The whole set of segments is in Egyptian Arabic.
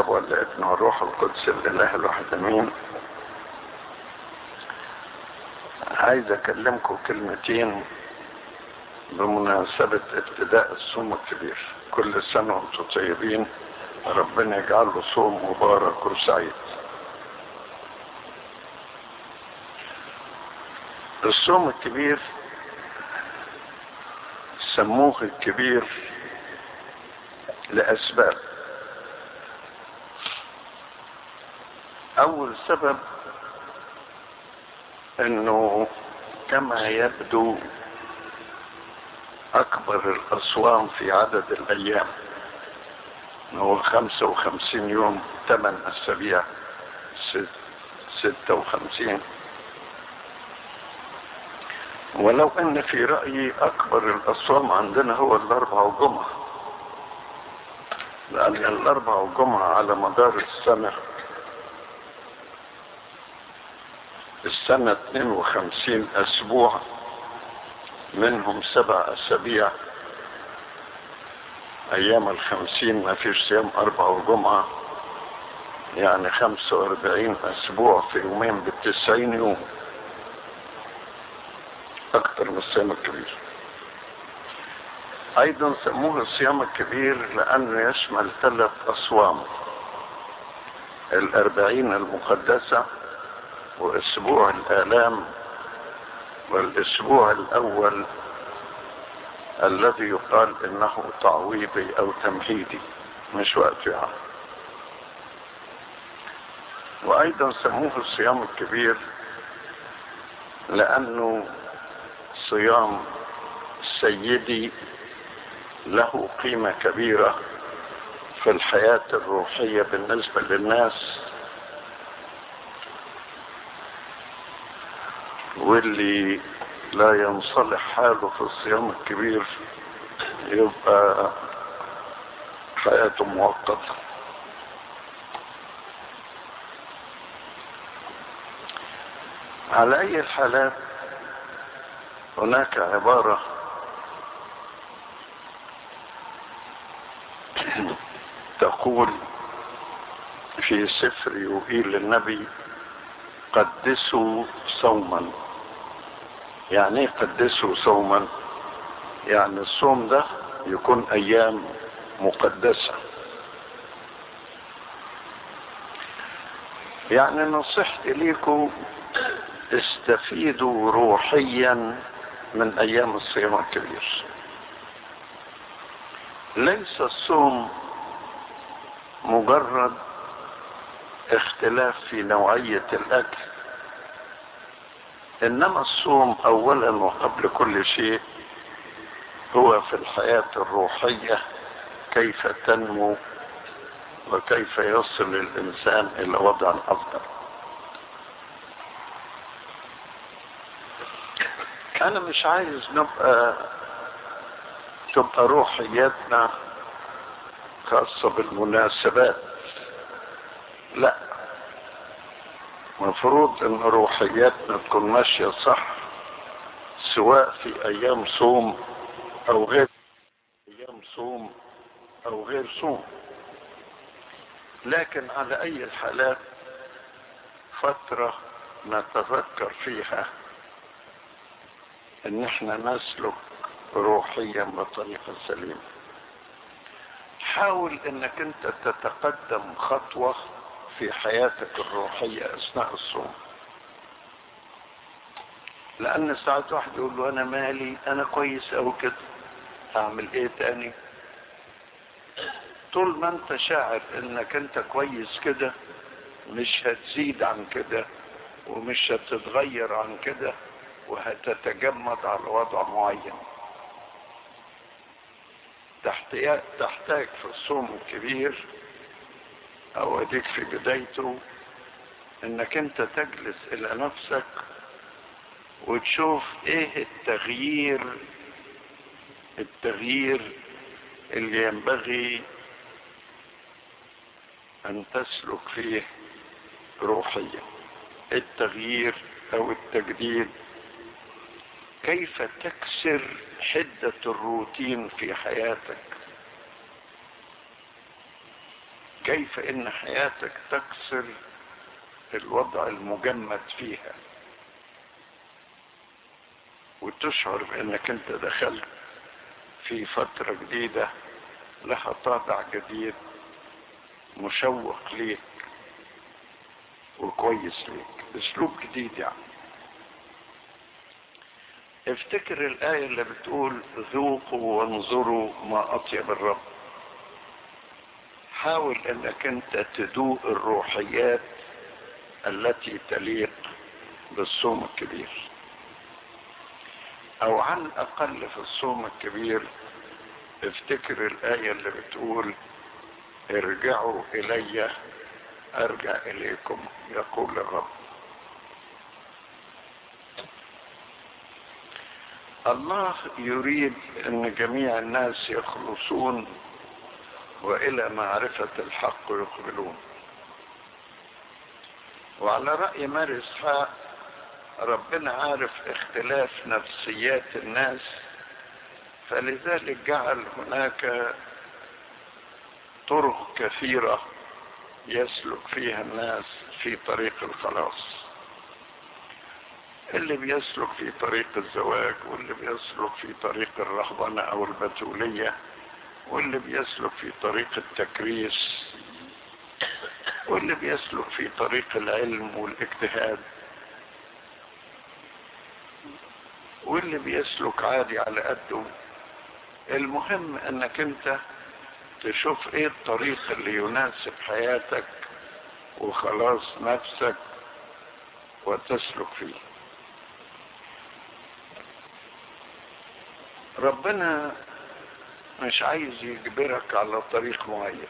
الاب والابن والروح القدس الاله الواحد امين عايز اكلمكم كلمتين بمناسبة ابتداء الصوم الكبير كل سنة وانتم طيبين ربنا يجعله صوم مبارك وسعيد الصوم الكبير سموه الكبير لأسباب أول سبب أنه كما يبدو أكبر الأصوام في عدد الأيام هو خمسة وخمسين يوم ثمان أسابيع ستة وخمسين ولو أن في رأيي أكبر الأصوام عندنا هو الأربع والجمعة لأن الأربع والجمعة على مدار السنة السنة 52 أسبوع منهم سبع أسابيع أيام الخمسين ما فيش صيام أربع وجمعة يعني خمسة وأربعين أسبوع في يومين بالتسعين يوم أكثر من الصيام الكبير أيضا سموه الصيام الكبير لأنه يشمل ثلاث أصوام الأربعين المقدسة وأسبوع الآلام والأسبوع الأول الذي يقال إنه تعويضي أو تمهيدي مش وقت يعني وأيضا سموه الصيام الكبير لأنه صيام سيدي له قيمة كبيرة في الحياة الروحية بالنسبة للناس واللي لا ينصلح حاله في الصيام الكبير يبقى حياته مؤقتة على أي الحالات هناك عبارة تقول في سفر يوئيل النبي قدسوا صوما يعني ايه قدسوا صوما يعني الصوم ده يكون ايام مقدسة يعني نصيحتي ليكم استفيدوا روحيا من ايام الصيام الكبير ليس الصوم مجرد اختلاف في نوعية الاكل انما الصوم اولا وقبل كل شيء هو في الحياة الروحية كيف تنمو وكيف يصل الانسان الى وضع افضل انا مش عايز نبقى تبقى روحياتنا خاصة بالمناسبات لا مفروض ان روحياتنا تكون ماشية صح سواء في ايام صوم او غير ايام صوم او غير صوم لكن على اي الحالات فترة نتذكر فيها ان احنا نسلك روحيا بطريقة سليمة حاول انك انت تتقدم خطوة في حياتك الروحية اثناء الصوم لان ساعات واحد يقول له انا مالي انا كويس او كده اعمل ايه تاني طول ما انت شاعر انك انت كويس كده مش هتزيد عن كده ومش هتتغير عن كده وهتتجمد على وضع معين تحتاج في الصوم الكبير او اديك في بدايته انك انت تجلس الى نفسك وتشوف ايه التغيير التغيير اللي ينبغي ان تسلك فيه روحيا التغيير او التجديد كيف تكسر حدة الروتين في حياتك كيف ان حياتك تكسر الوضع المجمد فيها وتشعر بانك انت دخلت في فترة جديدة لها طابع جديد مشوق ليك وكويس ليك اسلوب جديد يعني افتكر الآية اللي بتقول ذوقوا وانظروا ما أطيب الرب حاول انك انت تذوق الروحيات التي تليق بالصوم الكبير او على الاقل في الصوم الكبير افتكر الايه اللي بتقول ارجعوا الي ارجع اليكم يقول الرب الله يريد ان جميع الناس يخلصون والى معرفه الحق يقبلون وعلى راي ماري اسحاق ربنا عارف اختلاف نفسيات الناس فلذلك جعل هناك طرق كثيرة يسلك فيها الناس في طريق الخلاص اللي بيسلك في طريق الزواج واللي بيسلك في طريق الرهبنة او البتولية واللي بيسلك في طريق التكريس واللي بيسلك في طريق العلم والاجتهاد واللي بيسلك عادي على قده المهم انك انت تشوف ايه الطريق اللي يناسب حياتك وخلاص نفسك وتسلك فيه ربنا مش عايز يجبرك على طريق معين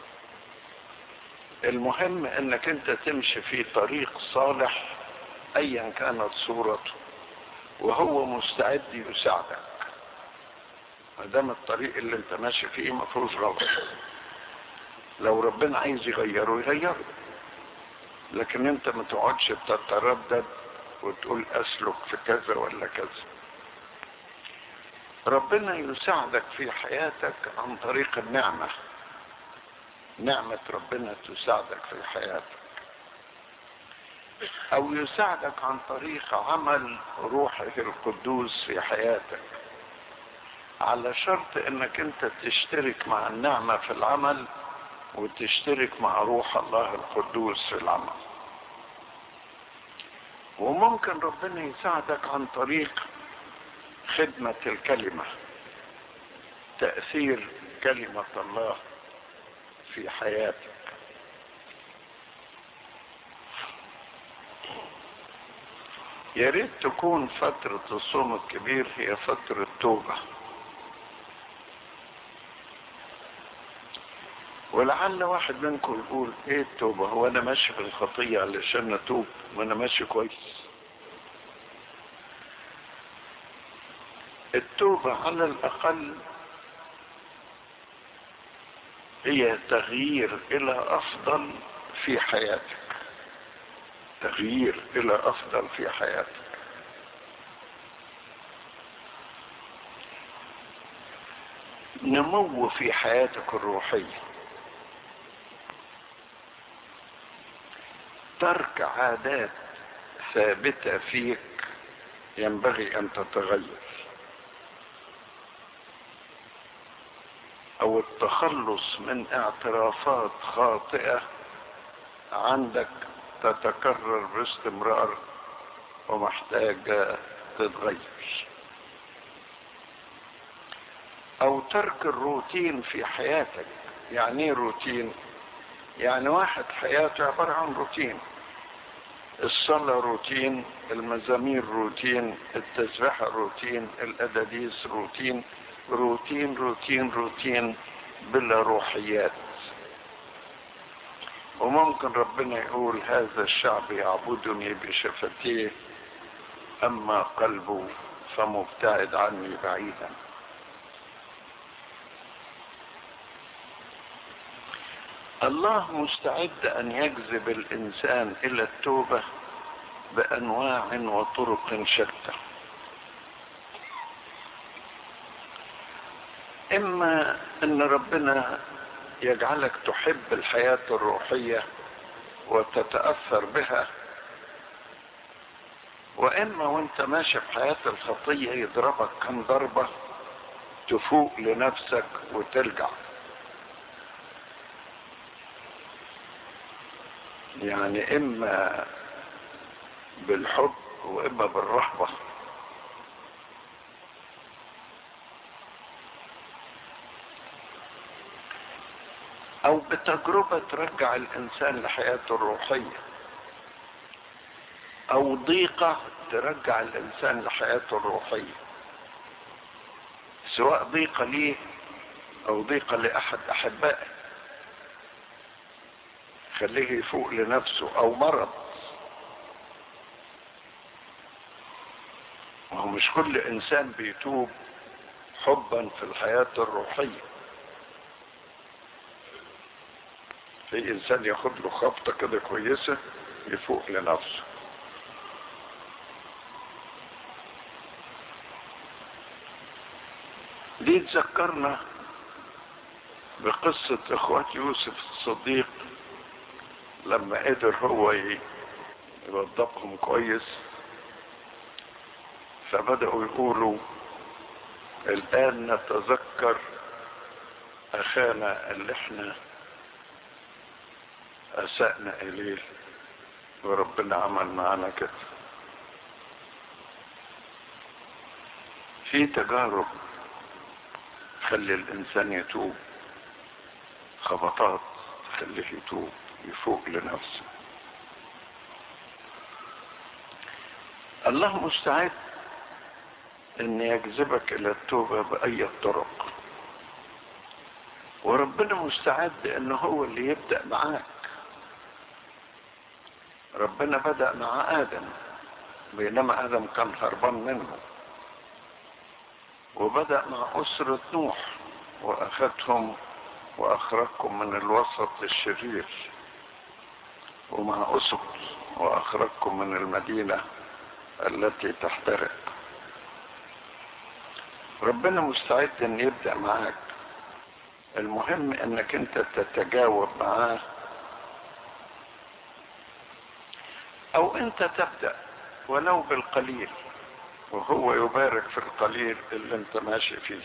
المهم انك انت تمشي في طريق صالح ايا كانت صورته وهو مستعد يساعدك ما دام الطريق اللي انت ماشي فيه ما فيهوش غلط لو ربنا عايز يغيره يغيره لكن انت ما تقعدش تتردد وتقول اسلك في كذا ولا كذا ربنا يساعدك في حياتك عن طريق النعمة نعمة ربنا تساعدك في حياتك او يساعدك عن طريق عمل روحه القدوس في حياتك على شرط انك انت تشترك مع النعمة في العمل وتشترك مع روح الله القدوس في العمل وممكن ربنا يساعدك عن طريق خدمة الكلمة تأثير كلمة الله في حياتك يا ريت تكون فترة الصوم الكبير هي فترة توبة ولعل واحد منكم يقول ايه التوبة هو انا ماشي في الخطية علشان اتوب وانا ماشي كويس التوبة على الاقل هي تغيير الى افضل في حياتك تغيير الى افضل في حياتك نمو في حياتك الروحيه ترك عادات ثابته فيك ينبغي ان تتغير او التخلص من اعترافات خاطئه عندك تتكرر باستمرار ومحتاجه تتغير او ترك الروتين في حياتك يعني ايه روتين يعني واحد حياته عبارة عن روتين الصلاة روتين المزامير روتين التسبيحة روتين الأداديس روتين روتين روتين روتين بلا روحيات وممكن ربنا يقول هذا الشعب يعبدني بشفتيه أما قلبه فمبتعد عني بعيدا الله مستعد ان يجذب الانسان الى التوبه بانواع وطرق شتى اما ان ربنا يجعلك تحب الحياة الروحية وتتأثر بها وإما وانت ماشي في حياة الخطية يضربك كم ضربة تفوق لنفسك وترجع يعني إما بالحب وإما بالرهبة او بتجربة ترجع الانسان لحياته الروحية او ضيقة ترجع الانسان لحياته الروحية سواء ضيقة ليه او ضيقة لاحد احبائه خليه يفوق لنفسه او مرض وهو مش كل انسان بيتوب حبا في الحياة الروحية في انسان ياخد له خبطة كده كويسة يفوق لنفسه دي تذكرنا بقصة اخوات يوسف الصديق لما قدر هو يوظفهم كويس فبدأوا يقولوا الآن نتذكر أخانا اللي احنا أسأنا إليه وربنا عمل معنا كده في تجارب تخلي الإنسان يتوب خبطات تخليه يتوب يفوق لنفسه الله مستعد ان يجذبك الى التوبة بأي طرق وربنا مستعد ان هو اللي يبدأ معاك ربنا بدأ مع آدم بينما آدم كان هربان منه وبدأ مع أسرة نوح وأخذهم وأخرجكم من الوسط الشرير ومع أسد وأخرجكم من المدينة التي تحترق ربنا مستعد ان يبدأ معاك المهم انك انت تتجاوب معاه او انت تبدأ ولو بالقليل وهو يبارك في القليل اللي انت ماشي فيه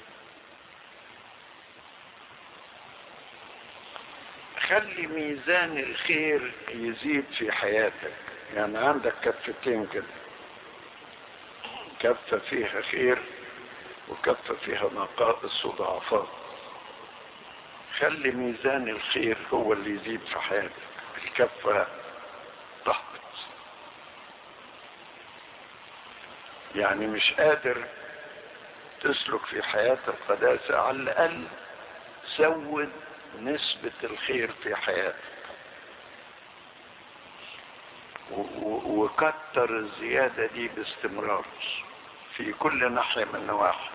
خلي ميزان الخير يزيد في حياتك يعني عندك كفتين كده كفة فيها خير وكفة فيها نقائص وضعفات خلي ميزان الخير هو اللي يزيد في حياتك الكفة تهبط يعني مش قادر تسلك في حياة القداسة على الأقل زود نسبة الخير في حياتك وكتر الزيادة دي باستمرار في كل ناحية من النواحي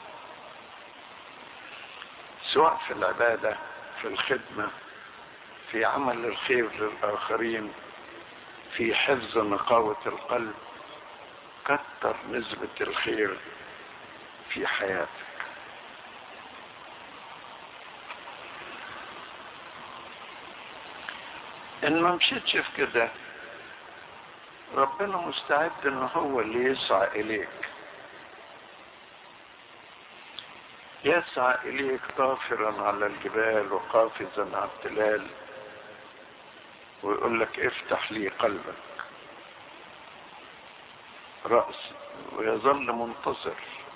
سواء في العبادة في الخدمة في عمل الخير للآخرين في حفظ نقاوة القلب كتر نسبة الخير في حياتك ان ما مشيتش في كده ربنا مستعد ان هو اللي يسعى اليك يسعى اليك طافرا على الجبال وقافزا على التلال ويقول لك افتح لي قلبك رأسي ويظل منتصر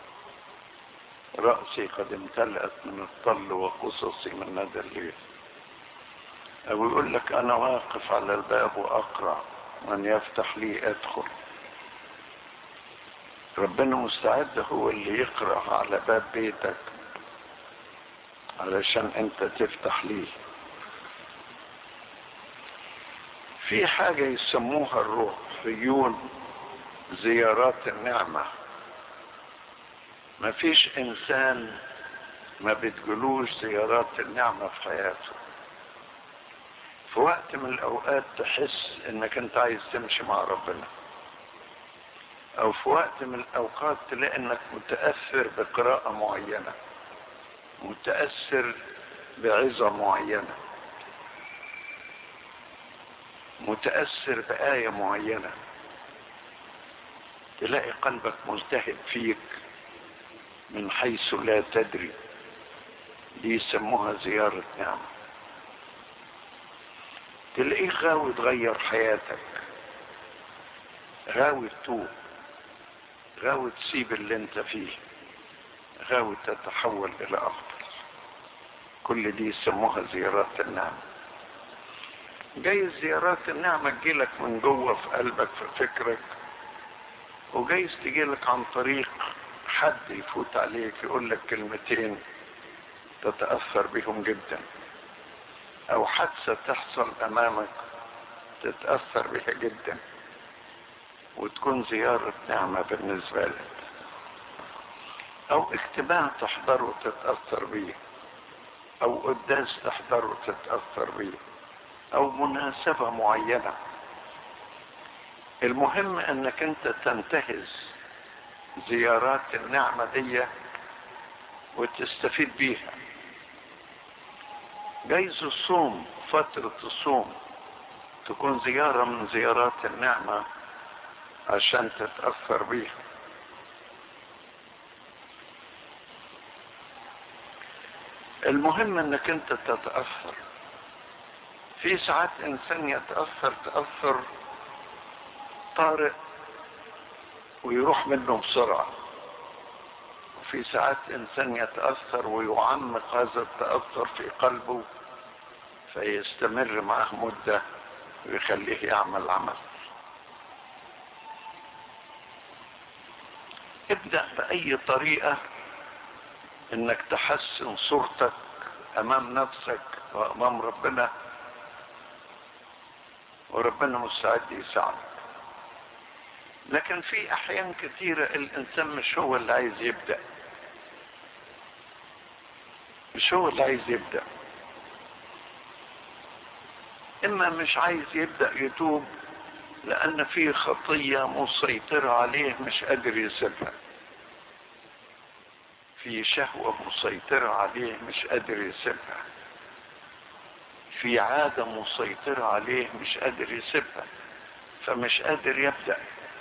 رأسي قد امتلأت من الطل وقصصي من ندى الليل أو يقول لك أنا واقف على الباب وأقرأ من يفتح لي أدخل ربنا مستعد هو اللي يقرأ على باب بيتك علشان انت تفتح ليه في حاجة يسموها الروحيون زيارات النعمة ما فيش انسان ما بتجلوش زيارات النعمة في حياته في وقت من الاوقات تحس انك انت عايز تمشي مع ربنا او في وقت من الاوقات تلاقي انك متأثر بقراءة معينة متأثر بعظة معينة متأثر بآية معينة تلاقي قلبك ملتهب فيك من حيث لا تدري دي يسموها زيارة نعمة تلاقيه غاوي تغير حياتك غاوي تتوب غاوي تسيب اللي انت فيه غاوي تتحول الى افضل كل دي يسموها زيارات النعمة جايز زيارات النعمة تجيلك من جوه في قلبك في فكرك وجايز تجيلك عن طريق حد يفوت عليك يقول لك كلمتين تتأثر بهم جدا او حادثة تحصل امامك تتأثر بها جدا وتكون زيارة نعمة بالنسبة لك او اجتماع تحضره تتأثر بيه او قداس تحضره تتأثر بيه او مناسبة معينة المهم انك انت تنتهز زيارات النعمة دي وتستفيد بيها جايز الصوم فترة الصوم تكون زيارة من زيارات النعمة عشان تتأثر بيها المهم انك انت تتأثر في ساعات انسان يتأثر تأثر طارئ ويروح منه بسرعة وفي ساعات انسان يتأثر ويعمق هذا التأثر في قلبه فيستمر معه مدة ويخليه يعمل عمل ابدأ بأي طريقة انك تحسن صورتك امام نفسك وامام ربنا وربنا مستعد يساعدك لكن في احيان كثيرة الانسان مش هو اللي عايز يبدأ مش هو اللي عايز يبدأ اما مش عايز يبدأ يتوب لان في خطية مسيطرة عليه مش قادر يسيبها في شهوة مسيطرة عليه مش قادر يسيبها في عادة مسيطرة عليه مش قادر يسيبها فمش قادر يبدأ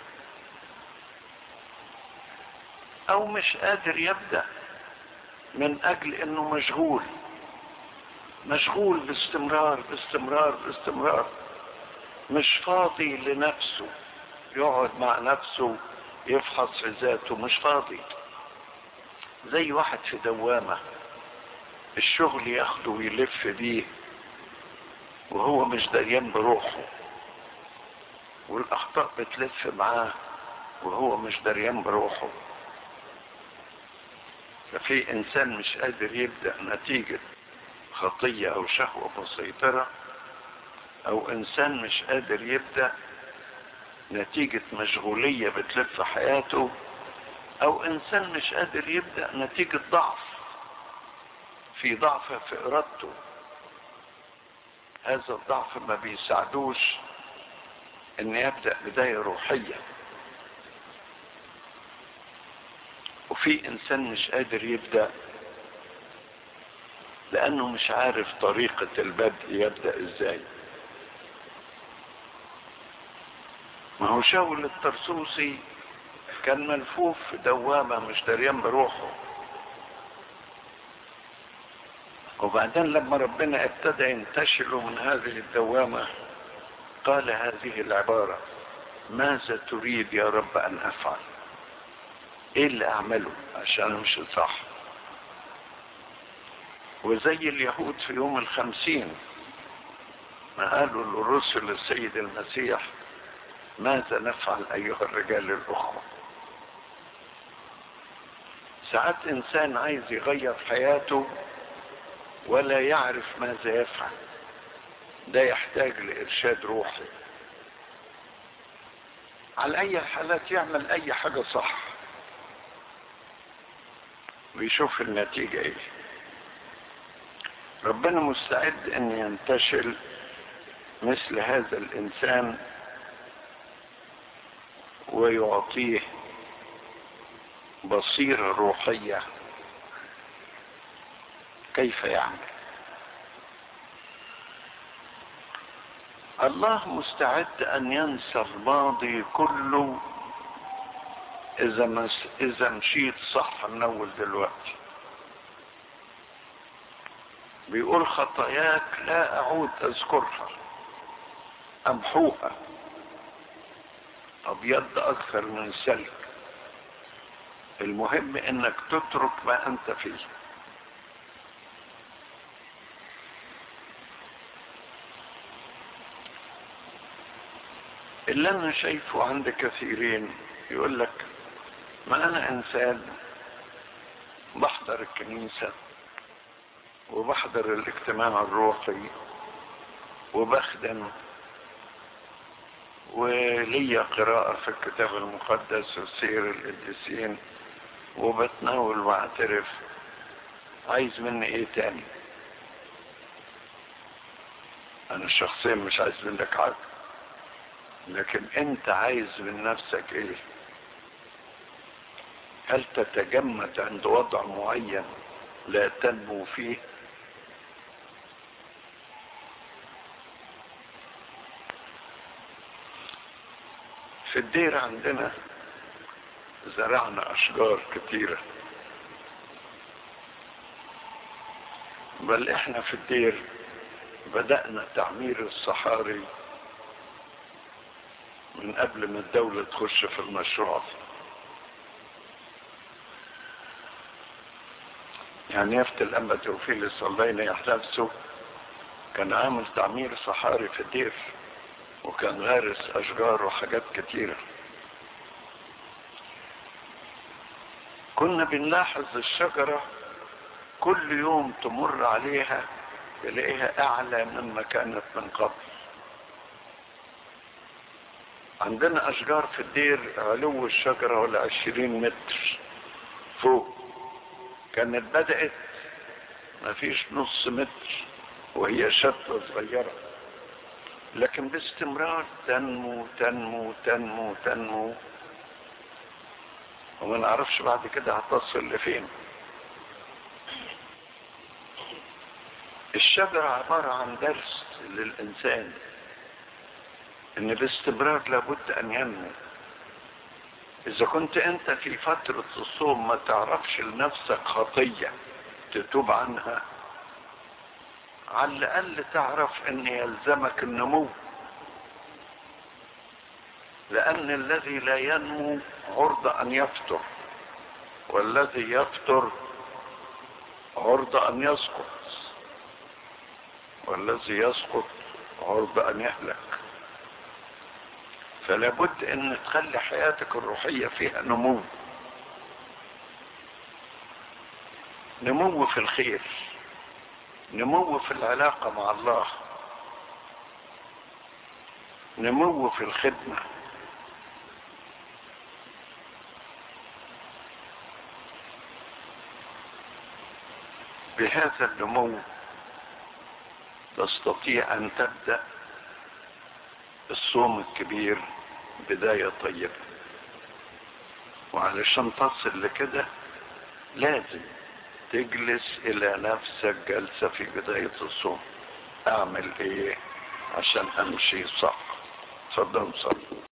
او مش قادر يبدأ من اجل انه مشغول مشغول باستمرار باستمرار باستمرار مش فاضي لنفسه يقعد مع نفسه يفحص في ذاته مش فاضي زي واحد في دوامة الشغل ياخده ويلف بيه وهو مش دريان بروحه والاخطاء بتلف معاه وهو مش دريان بروحه ففي انسان مش قادر يبدأ نتيجة خطية او شهوة مسيطرة او انسان مش قادر يبدأ نتيجة مشغولية بتلف حياته او انسان مش قادر يبدأ نتيجة ضعف في ضعف في ارادته هذا الضعف ما بيساعدوش ان يبدأ بداية روحية وفي انسان مش قادر يبدأ لانه مش عارف طريقة البدء يبدأ ازاي ما هو شاول الترسوسي كان ملفوف في دوامة مش دريان بروحه وبعدين لما ربنا ابتدى ينتشله من هذه الدوامة قال هذه العبارة ماذا تريد يا رب ان افعل ايه اللي اعمله عشان امشي صح وزي اليهود في يوم الخمسين ما قالوا للرسل السيد المسيح ماذا نفعل ايها الرجال الاخوه ساعات انسان عايز يغير حياته ولا يعرف ماذا يفعل ده يحتاج لارشاد روحي على اي حالات يعمل اي حاجة صح ويشوف النتيجة ايه ربنا مستعد ان ينتشل مثل هذا الانسان ويعطيه بصيرة روحية كيف يعمل الله مستعد ان ينسى الماضي كله اذا مس... اذا مشيت صح من اول دلوقتي بيقول خطاياك لا اعود اذكرها امحوها ابيض اكثر من السلك المهم انك تترك ما انت فيه اللي انا شايفه عند كثيرين يقول لك ما انا انسان بحضر الكنيسة وبحضر الاجتماع الروحي وبخدم وليا قراءة في الكتاب المقدس وسير القديسين وبتناول واعترف عايز مني ايه تاني انا شخصيا مش عايز منك حاجة لكن انت عايز من نفسك ايه هل تتجمد عند وضع معين لا تنمو فيه في الدير عندنا زرعنا اشجار كتيرة بل احنا في الدير بدأنا تعمير الصحاري من قبل ما الدولة تخش في المشروع يعني يفت الأنبا توفيل صلينا نفسه كان عامل تعمير صحاري في الدير وكان غارس أشجار وحاجات كتيرة كنا بنلاحظ الشجرة كل يوم تمر عليها تلاقيها أعلى مما كانت من قبل عندنا أشجار في الدير علو الشجرة ولا عشرين متر فوق كانت بدأت ما فيش نص متر وهي شتة صغيرة لكن باستمرار تنمو تنمو تنمو تنمو وما نعرفش بعد كده هتصل لفين الشجرة عبارة عن درس للإنسان إن باستمرار لابد أن ينمو إذا كنت أنت في فترة الصوم ما تعرفش لنفسك خطية تتوب عنها على الأقل تعرف أن يلزمك النمو لأن الذي لا ينمو عرض أن يفطر والذي يفطر عرض أن يسقط والذي يسقط عرض أن يهلك فلا بد ان تخلي حياتك الروحية فيها نمو نمو في الخير نمو في العلاقة مع الله نمو في الخدمة بهذا النمو تستطيع ان تبدأ الصوم الكبير بداية طيبة وعلشان تصل لكده لازم تجلس الى نفسك جلسة في بداية الصوم اعمل ايه عشان امشي صح صدام صح